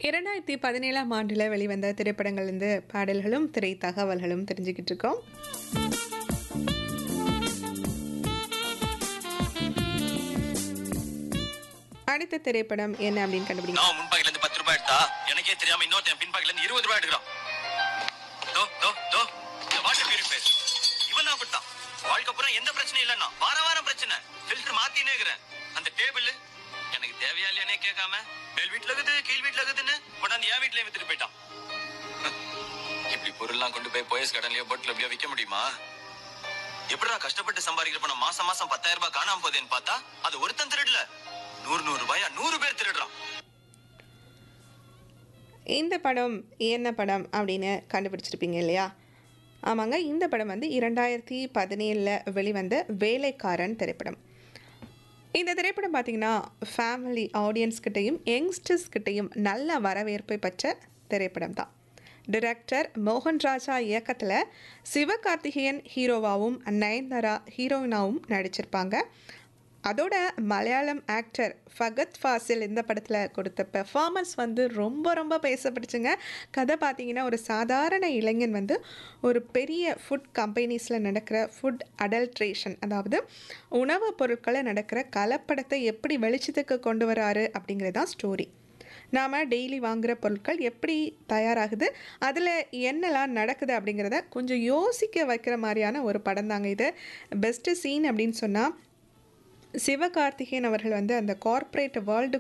இரண்டாயிரத்தி பதினேழாம் ஆண்டில் வெளிவந்த திரைப்படங்கள்லேருந்து பாடல்களும் திரை தகவல்களும் தெரிஞ்சுக்கிட்டு இருக்கோம் அடுத்த திரைப்படம் என்ன அப்படின்னு கண்டுபிடிங்க நான் முன்பாக்கில இருந்து பத்து ரூபாய் எடுத்தா எனக்கே தெரியாம இன்னொருத்தன் பின்பாக்கில இருந்து இருபது ரூபாய் எடுக்கிறான் தோ தோ தோ இந்த வாட்டர் பியூரிஃபையர் இவன் தான் கொடுத்தான் வாழ்க்கை பூரா எந்த பிரச்சனையும் இல்லைன்னா வார வாரம் பிரச்சனை ஃபில்டர் மாத்தினே இருக்கிறேன் அந்த டேபிள் எனக்கு தேவையா இல்லையானே கேட்காம மேல் வீட்டுல இருக்குது கீழ் வீட்டுல இருக்குதுன்னு கொண்டாந்து என் வீட்லயே வித்துட்டு போயிட்டான் இப்படி பொருள்லாம் கொண்டு போய் போயஸ் கடன்லயோ போட்ல எப்படியோ விற்க முடியுமா எப்படிடா கஷ்டப்பட்டு சம்பாதிக்கிற பணம் மாசம் மாசம் பத்தாயிரம் ரூபாய் காணாம போகுதுன்னு பார்த்தா அது ஒருத்தன் திருடல நூறு நூறு ரூபாயா நூறு பேர் திருடுறான் இந்த படம் என்ன படம் அப்படின்னு கண்டுபிடிச்சிருப்பீங்க இல்லையா ஆமாங்க இந்த படம் வந்து இரண்டாயிரத்தி பதினேழில் வெளிவந்த வேலைக்காரன் திரைப்படம் இந்த திரைப்படம் பார்த்தீங்கன்னா ஃபேமிலி ஆடியன்ஸ்கிட்டையும் யங்ஸ்டர்ஸ் கிட்டையும் நல்ல வரவேற்பை பெற்ற திரைப்படம் தான் டிரெக்டர் மோகன் ராஜா இயக்கத்தில் சிவகார்த்திகேயன் ஹீரோவாகவும் நயன்தாரா ஹீரோயினாவும் நடிச்சிருப்பாங்க அதோட மலையாளம் ஆக்டர் ஃபகத் ஃபாசில் இந்த படத்தில் கொடுத்த பெர்ஃபார்மன்ஸ் வந்து ரொம்ப ரொம்ப பேசப்பட்டுச்சுங்க கதை பார்த்தீங்கன்னா ஒரு சாதாரண இளைஞன் வந்து ஒரு பெரிய ஃபுட் கம்பெனிஸில் நடக்கிற ஃபுட் அடல்ட்ரேஷன் அதாவது உணவுப் பொருட்களை நடக்கிற கலப்படத்தை எப்படி வெளிச்சத்துக்கு கொண்டு வராரு அப்படிங்கிறது தான் ஸ்டோரி நாம் டெய்லி வாங்குகிற பொருட்கள் எப்படி தயாராகுது அதில் என்னெல்லாம் நடக்குது அப்படிங்கிறத கொஞ்சம் யோசிக்க வைக்கிற மாதிரியான ஒரு படம் தாங்க இது பெஸ்ட்டு சீன் அப்படின்னு சொன்னால் சிவகார்த்திகேயன் அவர்கள் வந்து அந்த கார்ப்பரேட் வேர்ல்டு